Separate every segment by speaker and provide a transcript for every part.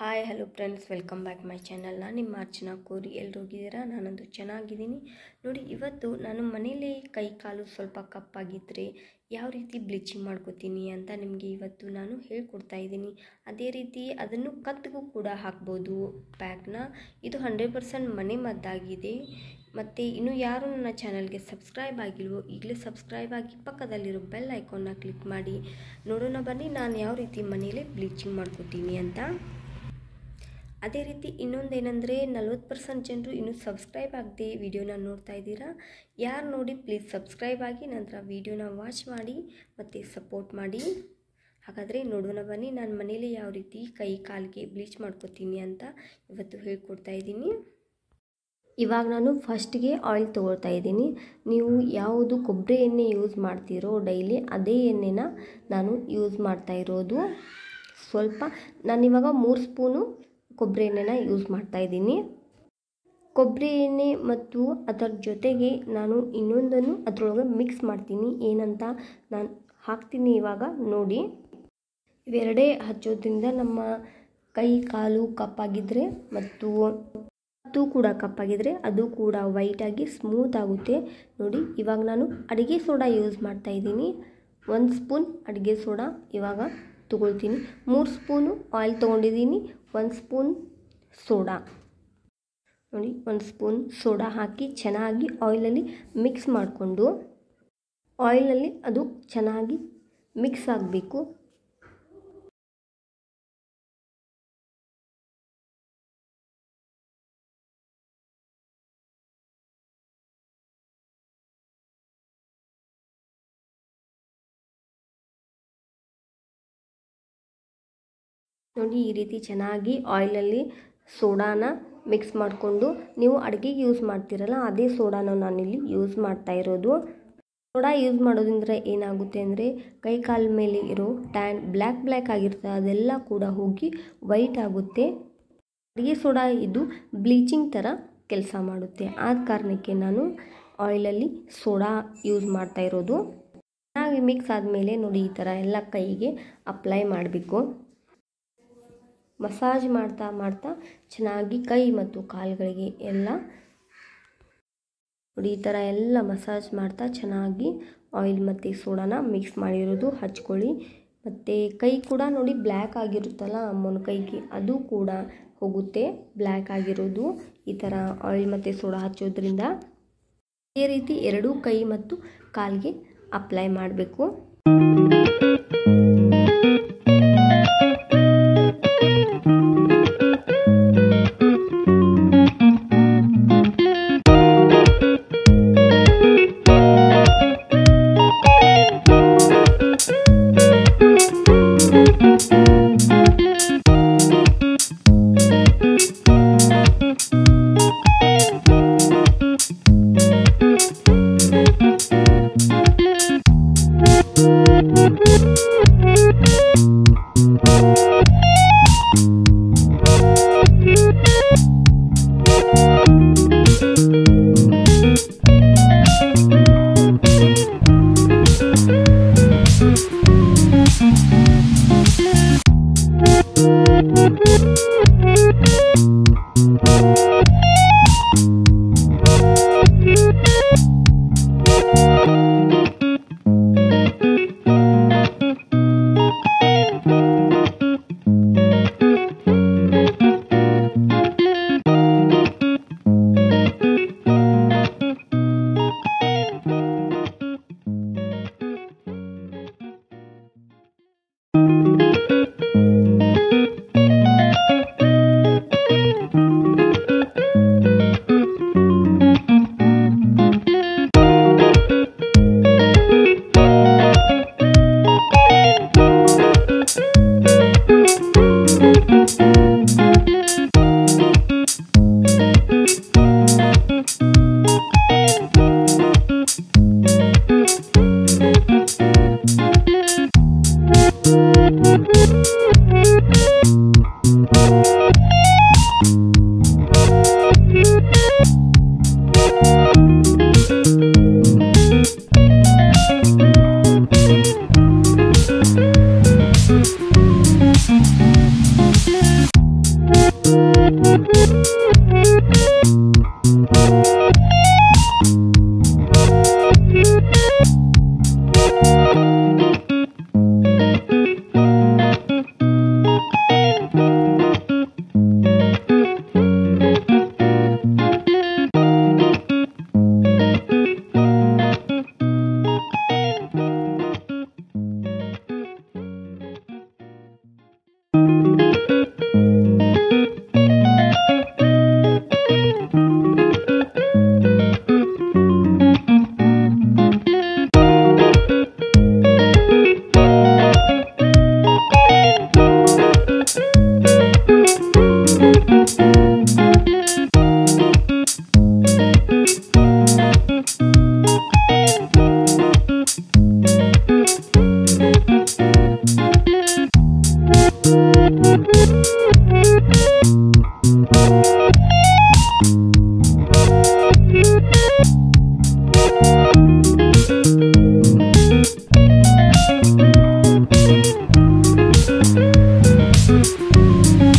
Speaker 1: hi hello friends welcome back my channel ನಾನು ನಿಮ್ಮ ಅರ್ಚನಾ ಕೋರಿ ಎಲ್ಲರೂ ಹೋಗಿದ್ದೀರಾ ನಾನಂತೂ ಚೆನ್ನಾಗಿದ್ದೀನಿ ನೋಡಿ ಇವತ್ತು ನಾನು ಮನೇಲಿ ಕೈ ಕಾಲು ಸ್ವಲ್ಪ ಕಪ್ಪಾಗಿದ್ದರೆ ಯಾವ ರೀತಿ ಬ್ಲೀಚಿಂಗ್ ಮಾಡ್ಕೋತೀನಿ ಅಂತ ನಿಮಗೆ ಇವತ್ತು ನಾನು ಹೇಳ್ಕೊಡ್ತಾ ಇದ್ದೀನಿ ಅದೇ ರೀತಿ ಅದನ್ನು ಕತ್ತಿಗೂ ಕೂಡ ಹಾಕ್ಬೋದು ಪ್ಯಾಕ್ನ ಇದು ಹಂಡ್ರೆಡ್ ಪರ್ಸೆಂಟ್ ಮನೆ ಮದ್ದಾಗಿದೆ ಮತ್ತು ಇನ್ನು ಯಾರು ನನ್ನ ಚಾನಲ್ಗೆ ಸಬ್ಸ್ಕ್ರೈಬ್ ಆಗಿಲ್ವೋ ಈಗಲೇ ಸಬ್ಸ್ಕ್ರೈಬ್ ಆಗಿ ಪಕ್ಕದಲ್ಲಿರೋ ಬೆಲ್ ಐಕಾನ್ನ ಕ್ಲಿಕ್ ಮಾಡಿ ನೋಡೋಣ ಬನ್ನಿ ನಾನು ಯಾವ ರೀತಿ ಮನೇಲಿ ಬ್ಲೀಚಿಂಗ್ ಮಾಡ್ಕೋತೀನಿ ಅಂತ ಅದೇ ರೀತಿ ಇನ್ನೊಂದೇನೆಂದರೆ ನಲ್ವತ್ತು ಪರ್ಸೆಂಟ್ ಜನರು ಇನ್ನೂ ಸಬ್ಸ್ಕ್ರೈಬ್ ಆಗದೆ ವಿಡಿಯೋನ ನೋಡ್ತಾ ಇದ್ದೀರಾ ಯಾರು ನೋಡಿ ಪ್ಲೀಸ್ ಸಬ್ಸ್ಕ್ರೈಬ್ ಆಗಿ ನಂತರ ವಿಡಿಯೋನ ವಾಚ್ ಮಾಡಿ ಮತ್ತು ಸಪೋರ್ಟ್ ಮಾಡಿ ಹಾಗಾದರೆ ನೋಡೋಣ ಬನ್ನಿ ನಾನು ಮನೇಲಿ ಯಾವ ರೀತಿ ಕೈ ಕಾಲಿಗೆ ಬ್ಲೀಚ್ ಮಾಡ್ಕೋತೀನಿ ಅಂತ ಇವತ್ತು ಹೇಳ್ಕೊಡ್ತಾ ಇದ್ದೀನಿ ಇವಾಗ ನಾನು ಫಸ್ಟ್ಗೆ ಆಯಿಲ್ ತೊಗೊಳ್ತಾ ಇದ್ದೀನಿ ನೀವು ಯಾವುದು ಕೊಬ್ಬರಿ ಎಣ್ಣೆ ಯೂಸ್ ಮಾಡ್ತೀರೋ ಡೈಲಿ ಅದೇ ಎಣ್ಣೆನ ನಾನು ಯೂಸ್ ಮಾಡ್ತಾ ಇರೋದು ಸ್ವಲ್ಪ ನಾನಿವಾಗ ಮೂರು ಸ್ಪೂನು ಕೊಬ್ಬರಿ ಎಣ್ಣೆನ ಯೂಸ್ ಮಾಡ್ತಾ ಇದ್ದೀನಿ ಕೊಬ್ಬರಿ ಎಣ್ಣೆ ಮತ್ತು ಅದರ ಜೊತೆಗೆ ನಾನು ಇನ್ನೊಂದನ್ನು ಅದರೊಳಗೆ ಮಿಕ್ಸ್ ಮಾಡ್ತೀನಿ ಏನಂತ ನಾನು ಹಾಕ್ತೀನಿ ಇವಾಗ ನೋಡಿ ಇವೆರಡೇ ಹಚ್ಚೋದ್ರಿಂದ ನಮ್ಮ ಕೈ ಕಾಲು ಕಪ್ಪಾಗಿದ್ದರೆ ಮತ್ತು ಮತ್ತು ಕೂಡ ಕಪ್ಪಾಗಿದ್ದರೆ ಅದು ಕೂಡ ವೈಟಾಗಿ ಸ್ಮೂತ್ ಆಗುತ್ತೆ ನೋಡಿ ಇವಾಗ ನಾನು ಅಡುಗೆ ಸೋಡಾ ಯೂಸ್ ಮಾಡ್ತಾ ಇದ್ದೀನಿ ಒಂದು ಸ್ಪೂನ್ ಅಡುಗೆ ಸೋಡಾ ಇವಾಗ ತೊಗೊಳ್ತೀನಿ ಮೂರು ಸ್ಪೂನು ಆಯಿಲ್ ತೊಗೊಂಡಿದ್ದೀನಿ ಒಂದು ಸ್ಪೂನ್ ಸೋಡಾ ನೋಡಿ ಒಂದು ಸ್ಪೂನ್ ಸೋಡಾ ಹಾಕಿ ಚೆನ್ನಾಗಿ ಆಯಿಲಲ್ಲಿ ಮಿಕ್ಸ್ ಮಾಡಿಕೊಂಡು ಆಯಿಲಲ್ಲಿ ಅದು ಚೆನ್ನಾಗಿ ಮಿಕ್ಸ್ ಆಗಬೇಕು ನೋಡಿ ಈ ರೀತಿ ಚೆನ್ನಾಗಿ ಆಯಿಲಲ್ಲಿ ಸೋಡಾನ ಮಿಕ್ಸ್ ಮಾಡಿಕೊಂಡು ನೀವು ಅಡುಗೆಗೆ ಯೂಸ್ ಮಾಡ್ತೀರಲ್ಲ ಅದೇ ಸೋಡಾನ ನಾನಿಲ್ಲಿ ಯೂಸ್ ಮಾಡ್ತಾ ಇರೋದು ಸೋಡಾ ಯೂಸ್ ಮಾಡೋದ್ರಿಂದ ಏನಾಗುತ್ತೆ ಅಂದರೆ ಕೈ ಕಾಲ ಮೇಲೆ ಇರೋ ಟ್ಯಾನ್ ಬ್ಲ್ಯಾಕ್ ಬ್ಲ್ಯಾಕ್ ಆಗಿರ್ತದೆ ಅದೆಲ್ಲ ಕೂಡ ಹೋಗಿ ವೈಟ್ ಆಗುತ್ತೆ ಅಡುಗೆ ಸೋಡಾ ಇದು ಬ್ಲೀಚಿಂಗ್ ಥರ ಕೆಲಸ ಮಾಡುತ್ತೆ ಆದ ಕಾರಣಕ್ಕೆ ನಾನು ಆಯಿಲಲ್ಲಿ ಸೋಡಾ ಯೂಸ್ ಮಾಡ್ತಾ ಇರೋದು ಚೆನ್ನಾಗಿ ಮಿಕ್ಸ್ ಆದಮೇಲೆ ನೋಡಿ ಈ ಥರ ಎಲ್ಲ ಕೈಗೆ ಅಪ್ಲೈ ಮಾಡಬೇಕು ಮಸಾಜ್ ಮಾಡ್ತಾ ಮಾಡ್ತಾ ಚೆನ್ನಾಗಿ ಕೈ ಮತ್ತು ಕಾಲುಗಳಿಗೆ ಎಲ್ಲ ನೋಡಿ ಈ ಥರ ಎಲ್ಲ ಮಸಾಜ್ ಮಾಡ್ತಾ ಚೆನ್ನಾಗಿ ಆಯಿಲ್ ಮತ್ತು ಸೋಡಾನ ಮಿಕ್ಸ್ ಮಾಡಿರೋದು ಹಚ್ಕೊಳ್ಳಿ ಮತ್ತು ಕೈ ಕೂಡ ನೋಡಿ ಬ್ಲ್ಯಾಕ್ ಆಗಿರುತ್ತಲ್ಲ ಅಮ್ಮನ ಕೈಗೆ ಅದು ಕೂಡ ಹೋಗುತ್ತೆ ಬ್ಲ್ಯಾಕ್ ಆಗಿರೋದು ಈ ಥರ ಆಯಿಲ್ ಮತ್ತು ಸೋಡಾ ಹಚ್ಚೋದ್ರಿಂದ ಇದೇ ರೀತಿ ಎರಡೂ ಕೈ ಮತ್ತು ಕಾಲಿಗೆ ಅಪ್ಲೈ ಮಾಡಬೇಕು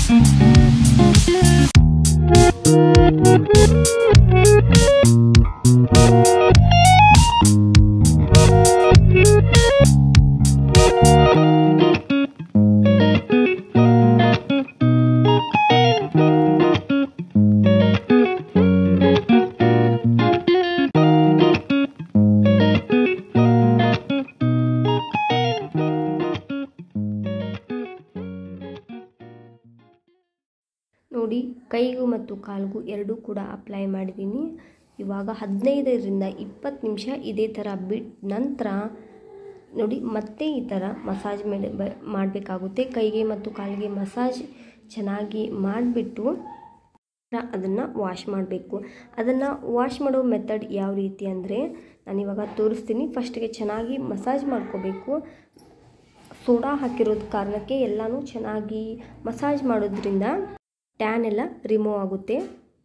Speaker 1: ನೋಡಿ ಕೈಗೂ ಮತ್ತು ಕಾಲಿಗೂ ಎರಡೂ ಕೂಡ ಅಪ್ಲೈ ಮಾಡಿದ್ದೀನಿ ಇವಾಗ ಹದಿನೈದರಿಂದ ಇಪ್ಪತ್ತು ನಿಮಿಷ ಇದೇ ಥರ ಬಿಟ್ಟ ನಂತರ ನೋಡಿ ಮತ್ತೆ ಈ ಥರ ಮಸಾಜ್ ಮೇಲೆ ಬ ಮಾಡಬೇಕಾಗುತ್ತೆ ಕೈಗೆ ಮತ್ತು ಕಾಲಿಗೆ ಮಸಾಜ್ ಚೆನ್ನಾಗಿ ಮಾಡಿಬಿಟ್ಟು ಅದನ್ನು ವಾಶ್ ಮಾಡಬೇಕು ಅದನ್ನು ವಾಶ್ ಮಾಡೋ ಮೆಥಡ್ ಯಾವ ರೀತಿ ಅಂದರೆ ನಾನಿವಾಗ ತೋರಿಸ್ತೀನಿ ಫಸ್ಟಿಗೆ ಚೆನ್ನಾಗಿ ಮಸಾಜ್ ಮಾಡ್ಕೋಬೇಕು ಸೋಡಾ ಹಾಕಿರೋದು ಕಾರಣಕ್ಕೆ ಎಲ್ಲನೂ ಚೆನ್ನಾಗಿ ಮಸಾಜ್ ಮಾಡೋದ್ರಿಂದ ಟ್ಯಾನ್ ಎಲ್ಲ ರಿಮೂವ್ ಆಗುತ್ತೆ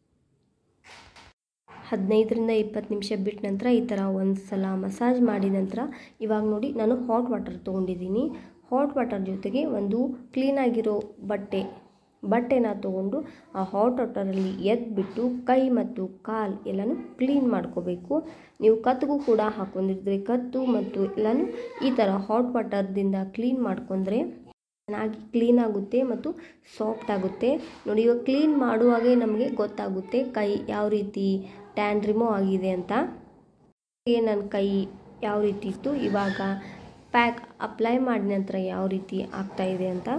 Speaker 1: ಹದಿನೈದರಿಂದ ಇಪ್ಪತ್ತು ನಿಮಿಷ ಬಿಟ್ಟ ನಂತರ ಈ ಥರ ಒಂದು ಸಲ ಮಸಾಜ್ ಮಾಡಿದ ನಂತರ ಇವಾಗ ನೋಡಿ ನಾನು ಹಾಟ್ ವಾಟರ್ ತೊಗೊಂಡಿದ್ದೀನಿ ಹಾಟ್ ವಾಟರ್ ಜೊತೆಗೆ ಒಂದು ಕ್ಲೀನಾಗಿರೋ ಬಟ್ಟೆ ಬಟ್ಟೆನ ತೊಗೊಂಡು ಆ ಹಾಟ್ ವಾಟರಲ್ಲಿ ಎದ್ಬಿಟ್ಟು ಕೈ ಮತ್ತು ಕಾಲು ಎಲ್ಲನೂ ಕ್ಲೀನ್ ಮಾಡ್ಕೋಬೇಕು ನೀವು ಕತ್ತಿಗೂ ಕೂಡ ಹಾಕೊಂಡಿದ್ರೆ ಕತ್ತು ಮತ್ತು ಎಲ್ಲನೂ ಈ ಥರ ಹಾಟ್ ವಾಟರ್ದಿಂದ ಕ್ಲೀನ್ ಮಾಡ್ಕೊಂಡ್ರೆ ಚೆನ್ನಾಗಿ ಕ್ಲೀನ್ ಆಗುತ್ತೆ ಮತ್ತು ಸಾಫ್ಟ್ ಆಗುತ್ತೆ ನೋಡಿ ಇವಾಗ ಕ್ಲೀನ್ ಮಾಡುವಾಗೆ ನಮಗೆ ಗೊತ್ತಾಗುತ್ತೆ ಕೈ ಯಾವ ರೀತಿ ಟ್ಯಾನ್ ರಿಮೂವ್ ಆಗಿದೆ ಅಂತ ನನ್ನ ಕೈ ಯಾವ ರೀತಿ ಇತ್ತು ಇವಾಗ ಪ್ಯಾಕ್ ಅಪ್ಲೈ ಮಾಡಿದ ನಂತರ ಯಾವ ರೀತಿ ಆಗ್ತಾ ಇದೆ ಅಂತ